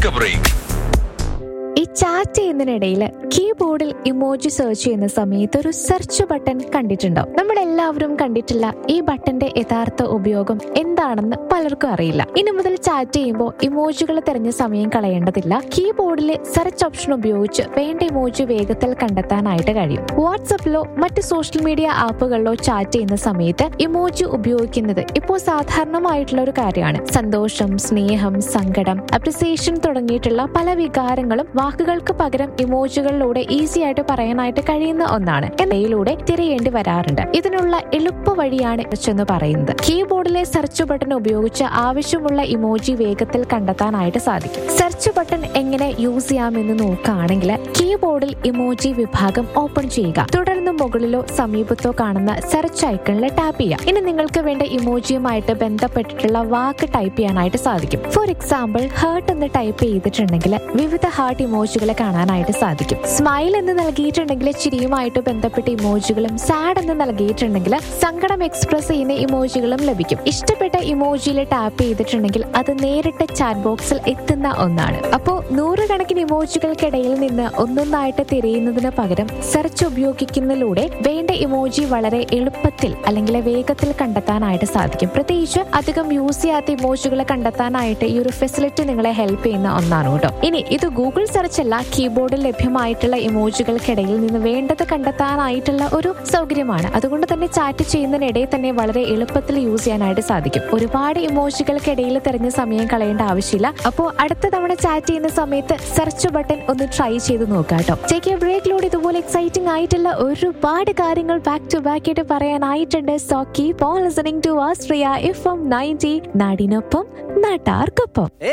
Take a break. ഈ chat ചെയ്യുന്നതിനിടയിൽ കീബോർഡിൽ ഇമോജി സെർച്ച് ചെയ്യുന്ന സമയത്ത് ഒരു സെർച്ച് ബട്ടൺ കണ്ടിട്ടുണ്ടോ നമ്മളെല്ലാവരും കണ്ടിട്ടില്ല ഈ ബട്ടന്റെ യഥാർത്ഥ ഉപയോഗം എന്താണെന്ന് പലർക്കും അറിയില്ല ഇനി മുതൽ ചാറ്റ് ചെയ്യുമ്പോൾ ഇമോജികൾ തിരഞ്ഞ സമയം കളയേണ്ടതില്ല കീബോർഡിലെ സെർച്ച് ഓപ്ഷൻ ഉപയോഗിച്ച് വേണ്ട ഇമോജി വേഗത്തിൽ കണ്ടെത്താനായിട്ട് കഴിയും വാട്സപ്പിലോ മറ്റ് സോഷ്യൽ മീഡിയ ആപ്പുകളിലോ ചാറ്റ് ചെയ്യുന്ന സമയത്ത് ഇമോജി ഉപയോഗിക്കുന്നത് ഇപ്പോൾ സാധാരണമായിട്ടുള്ള ഒരു കാര്യമാണ് സന്തോഷം സ്നേഹം സങ്കടം അപ്രിസിയേഷൻ തുടങ്ങിയിട്ടുള്ള പല വികാരങ്ങളും വാക്കുകൾക്ക് പകരം ഇമോജികളിലൂടെ ഈസി ആയിട്ട് പറയാനായിട്ട് കഴിയുന്ന ഒന്നാണ് എന്നയിലൂടെ തിരയേണ്ടി വരാറുണ്ട് ഇതിനുള്ള എളുപ്പ വഴിയാണ് search എന്ന് പറയുന്നത് കീബോർഡിലെ സെർച്ച് ബട്ടൺ ഉപയോഗിച്ച് ആവശ്യമുള്ള ഇമോജി വേഗത്തിൽ കണ്ടെത്താനായിട്ട് സാധിക്കും സെർച്ച് ബട്ടൺ എങ്ങനെ യൂസ് ചെയ്യാമെന്ന് നോക്കുകയാണെങ്കിൽ കീബോർഡിൽ ഇമോജി വിഭാഗം ഓപ്പൺ ചെയ്യുക തുടർന്ന് മുകളിലോ സമീപത്തോ കാണുന്ന സെർച്ച് ഐക്കണിൽ ടാപ്പ് ചെയ്യാം ഇനി നിങ്ങൾക്ക് വേണ്ട ഇമോജിയുമായിട്ട് ബന്ധപ്പെട്ടിട്ടുള്ള വാക്ക് ടൈപ്പ് ചെയ്യാനായിട്ട് സാധിക്കും ഫോർ എക്സാമ്പിൾ ഹേർട്ട് എന്ന് ടൈപ്പ് ചെയ്തിട്ടുണ്ടെങ്കിൽ വിവിധ ഹാർട്ട് ഇമോജികളെ കാണാനായിട്ട് സാധിക്കും സ്മൈൽ എന്ന് നൽകിയിട്ടുണ്ടെങ്കിൽ ചിരിയുമായിട്ട് ബന്ധപ്പെട്ട ഇമോജികളും സാഡ് എന്ന് നൽകിയിട്ടുണ്ടെങ്കിൽ സങ്കടം എക്സ്പ്രസ് ചെയ്യുന്ന ഇമോജികളും ലഭിക്കും ഇഷ്ടപ്പെട്ട ഇമോജിയിൽ ടാപ്പ് ചെയ്തിട്ടുണ്ടെങ്കിൽ അത് നേരിട്ട് ചാറ്റ് ബോക്സിൽ എത്തുന്ന ഒന്നാണ് അപ്പോൾ നൂറുകണക്കിന് ഇമോജികൾക്കിടയിൽ നിന്ന് ഒന്നൊന്നായിട്ട് തിരയുന്നതിന് പകരം സെർച്ച് ഉപയോഗിക്കുന്നതിലൂടെ വേണ്ട ഇമോജി വളരെ എളുപ്പത്തിൽ അല്ലെങ്കിൽ വേഗത്തിൽ കണ്ടെത്താനായിട്ട് സാധിക്കും പ്രത്യേകിച്ച് അധികം യൂസ് ചെയ്യാത്ത ഇമോജികൾ കണ്ടെത്താനായിട്ട് ഈ ഒരു ഫെസിലിറ്റി നിങ്ങളെ ഹെൽപ്പ് ചെയ്യുന്ന ഒന്നാണ് കേട്ടോ ഇനി ഇത് ഗൂഗിൾ സെർച്ച് അല്ല കീബോർഡിൽ ലഭ്യമായിട്ടുള്ള ഇമോജികൾക്കിടയിൽ നിന്ന് വേണ്ടത് കണ്ടെത്താനായിട്ടുള്ള ഒരു സൗകര്യമാണ് അതുകൊണ്ട് തന്നെ ചാറ്റ് ചെയ്യുന്നതിനിടയിൽ തന്നെ വളരെ എളുപ്പത്തിൽ യൂസ് ചെയ്യാനായിട്ട് സാധിക്കും ഒരുപാട് ഇമോജികൾക്കിടയിൽ തിരഞ്ഞ സമയം കളയേണ്ട ആവശ്യമില്ല അപ്പോൾ അടുത്ത തവണ ചാറ്റ് ചെയ്യുന്ന സമയത്ത് സെർച്ച് ബട്ടൺ ഒന്ന് ട്രൈ ചെയ്ത് നോക്കാം കേട്ടോ ടേക്ക് എ ബ്രേക്കിലൂടെ ഇതുപോലെ എക്സൈറ്റിംഗ് ആയിട്ടുള്ള ഒരുപാട് കാര്യങ്ങൾ ബാക്ക് ടു ബാക്ക് ആയിട്ട് പറയാനായിട്ടുണ്ട് so keep on listening to Austria F M ninety നാടിനൊപ്പം നാട്ടാർക്കൊപ്പം